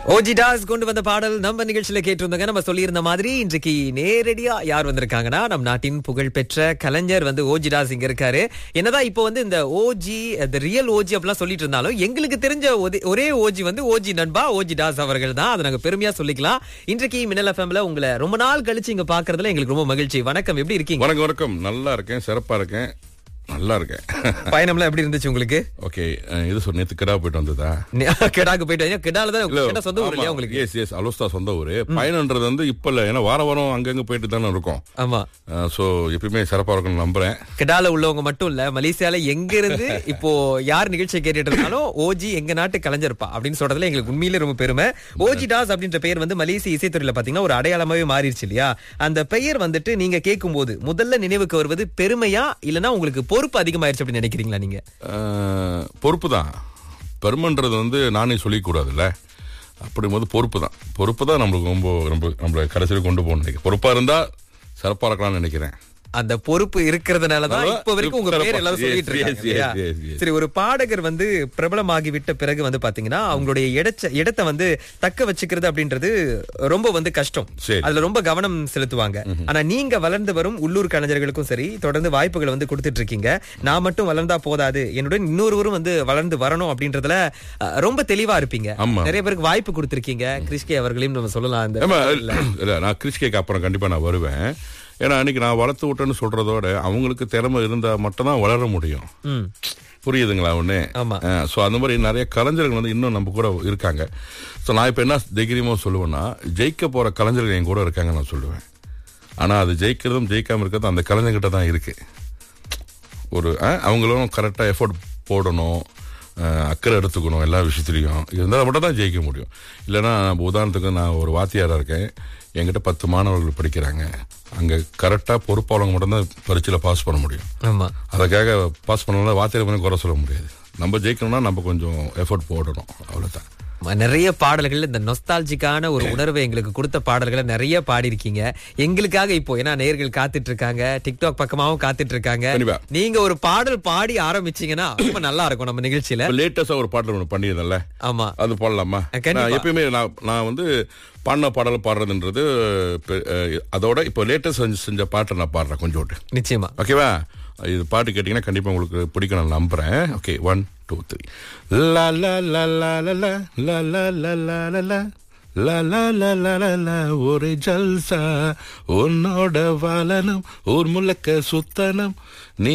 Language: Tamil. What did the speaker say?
ஓஜி டாஸ் கொண்டு வந்த பாடல் நம்ம நிகழ்ச்சியில கேட்டிருந்தாங்க நம்ம சொல்லியிருந்த மாதிரி இன்றைக்கு நேரடியா யார் வந்திருக்காங்கன்னா நம் நாட்டின் புகழ்பெற்ற கலைஞர் வந்து ஓஜி டாஸ் இங்க இருக்காரு என்னதான் இப்போ வந்து இந்த ஓஜி இந்த ரியல் ஓஜி அப்படிலாம் சொல்லிட்டு இருந்தாலும் எங்களுக்கு தெரிஞ்ச ஒதே- ஒரே ஓஜி வந்து ஓஜி நண்பா ஓஜி டாஸ் அவர்கள் தான் அதை நாங்க பெருமையா சொல்லிக்கலாம் இன்றைக்கு மின்னல் எஃப்எம்ல உங்களை ரொம்ப நாள் கழிச்சு இங்க பாக்குறதுல எங்களுக்கு ரொம்ப மகிழ்ச்சி வணக்கம் எப்படி இருக்கீங்க வணக்கம் வணக்கம் நல்லா இருக்கேன் சிறப்பா இருக்கேன் நல்லா இருக்கேன் பயணம்லாம் எப்படி இருந்துச்சு உங்களுக்கு ஓகே இது சொல் நேத்து கிடா போயிட்டு வந்ததா நி- கெடாக்கு போயிட்டு வரீங்க. கெடால தான் கெடா சொந்த ஊர் இல்லையா உங்களுக்கு எஸ் எஸ் அலோஸ்தா சொந்த ஊரு பயணம்ன்றது வந்து இப்ப இல்ல ஏன்னா வார வாரம் அங்கங்க போயிட்டு தானே இருக்கோம் ஆமா சோ எப்பயுமே சிறப்பா இருக்கும்னு நம்புறேன் கெடால உள்ளவங்க மட்டும் இல்ல மலேசியால எங்க இருந்து இப்போ யார் நிகழ்ச்சியை கேட்டுட்டு இருந்தாலும் ஓஜி எங்க நாட்டு கலைஞர்ப்பா அப்படின்னு சொல்றதுல எங்களுக்கு உண்மையிலே ரொம்ப பெருமை ஓஜி டாஸ் அப்படின்ற பெயர் வந்து மலேசிய இசைத்துறையில பாத்தீங்கன்னா ஒரு அடையாளமாவே மாறிடுச்சு இல்லையா அந்த பெயர் வந்துட்டு நீங்க கேட்கும் போது முதல்ல நினைவுக்கு வருவது பெருமையா இல்லனா உங்களுக்கு பொறுப்பு அதிகமாயிருச்சு அப்படின்னு நினைக்கிறீங்களா நீங்க பொறுப்பு தான் பெருமைன்றது வந்து நானே சொல்லிக்க கூடாதுல்ல அப்படிங்கும்போது பொறுப்பு தான் பொறுப்பு தான் நம்மளுக்கு ரொம்ப ரொம்ப நம்மளை கடைசியில் கொண்டு போகணும் நினைக்கிறேன் பொறுப்பா இருந்தா சிறப்பா இருக்கலாம்னு நினைக்கிறேன் அந்த பொறுப்பு இருக்கிறதுனாலதான் அதான் இப்ப வரைக்கும் உங்க பேர் சிறப்பா- எல்லாரும் சொல்லிட்டு yes, இருக்காங்க yes, இல்லையா? yes, yes. சரி ஒரு பாடகர் வந்து பிரபலமாகி விட்ட பிறகு வந்து பாத்தீங்கன்னா அவங்களுடைய இடச்ச இடத்தை வந்து தக்க வச்சுக்கிறது அப்படின்றது ரொம்ப வந்து கஷ்டம் சரி. அதுல ரொம்ப கவனம் செலுத்துவாங்க ஆனா நீங்க வளர்ந்து வரும் உள்ளூர் கலைஞர்களுக்கும் சரி தொடர்ந்து வாய்ப்புகளை வந்து கொடுத்துட்டு இருக்கீங்க நான் மட்டும் வளர்ந்தா போதாது என்னுடன் இன்னொருவரும் வந்து வளர்ந்து வரணும் அப்படின்றதுல அஹ், ரொம்ப தெளிவா இருப்பீங்க ஆமா. நிறைய பேருக்கு வாய்ப்பு கொடுத்திருக்கீங்க கிறிஸ்கே அவர்களையும் நம்ம சொல்லலாம் அந்த ஆமா இல்ல நான் கிறிஸ்கேக்கு அப்புறம் கண்டிப்பா நான் வருவேன் ஏன்னா அன்னைக்கு நான் வளர்த்து விட்டேன்னு சொல்றதோட அவங்களுக்கு திறமை இருந்தா மட்டும்தான் வளர முடியும் ம் புரியுதுங்களா ஒண்ணு ஆமா. ஸோ அந்த மாதிரி நிறைய கலைஞர்கள் வந்து இன்னும் நம்ம கூட இருக்காங்க ஸோ நான் இப்போ என்ன தைரியமாக சொல்லுவேன்னா ஜெயிக்க போற கலைஞர்கள் என் கூட இருக்காங்க நான் சொல்லுவேன் ஆனா அது ஜெயிக்கிறதும் ஜெயிக்காம இருக்கிறதும் அந்த கலைஞர்கிட்ட தான் இருக்கு ஒரு அஹ், அவங்களும் கரெக்டாக எஃபோர்ட் போடணும் அஹ், அக்கறை எடுத்துக்கணும் எல்லா விஷயத்துலையும் இருந்தால் மட்டும் தான் ஜெயிக்க முடியும் இல்லைன்னா நம்ம உதாரணத்துக்கு நான் ஒரு வாத்தியாராக இருக்கேன் என்கிட்ட பத்து மாணவர்கள் படிக்கிறாங்க அங்கே கரெக்டாக பொறுப்பாளங்க மட்டும்தான் பரீட்சையில் பாஸ் பண்ண முடியும் ஆமா அதுக்காக பாஸ் பண்ணலாம் வாத்தியார் பண்ணி குறை சொல்ல முடியாது நம்ம ஜெயிக்கணும்னா நம்ம கொஞ்சம் எஃபோர்ட் போடணும் அவ்வளவுதான் ம- நிறைய பாடல்கள் இந்த நொஸ்டாலஜிக்கான ஒரு உணர்வை எங்களுக்கு கொடுத்த பாடல்களை நிறைய பாடியிருக்கீங்க எங்களுக்காக இப்போ ஏன்னா நேர்கள் காத்துட்டு இருக்காங்க டிக்டாக் பக்கமாவும் காத்துட்டு இருக்காங்க கண்டிப்பா. நீங்க ஒரு பாடல் பாடி ஆரம்பிச்சீங்கன்னா ரொம்ப நல்லா இருக்கும் நம்ம நிகழ்ச்சியில இப்போ லேட்டஸ்டா ஒரு பாடல் ஒன்று பண்ணியிருந்தேன்ல ஆமா அது பாடலாமா கண்டிப்பா. நான் எப்பயுமே நான் நான் வந்து பாடின பாடல் பாடுறதுன்றது பெ- அஹ், அதோட இப்போ லேட்டஸ்ட் செஞ்ச செஞ்ச பாட்டை நான் பாடுறேன் கொஞ்சோட்டு நிச்சயமா ஓகேவா இது பாட்டு கேட்டிங்கன்னா கண்டிப்பா உங்களுக்கு பிடிக்கும் நான் நம்புறேன் ஓகே ஒன் டூ த்ரீ லா லா லா லா லா லா லா லா லா லா லா லா லா லா லா லா லா லா ஒரு ஜல்சா உன்னோட வாலனம் ஊர் முழக்க சுத்தனம் நீ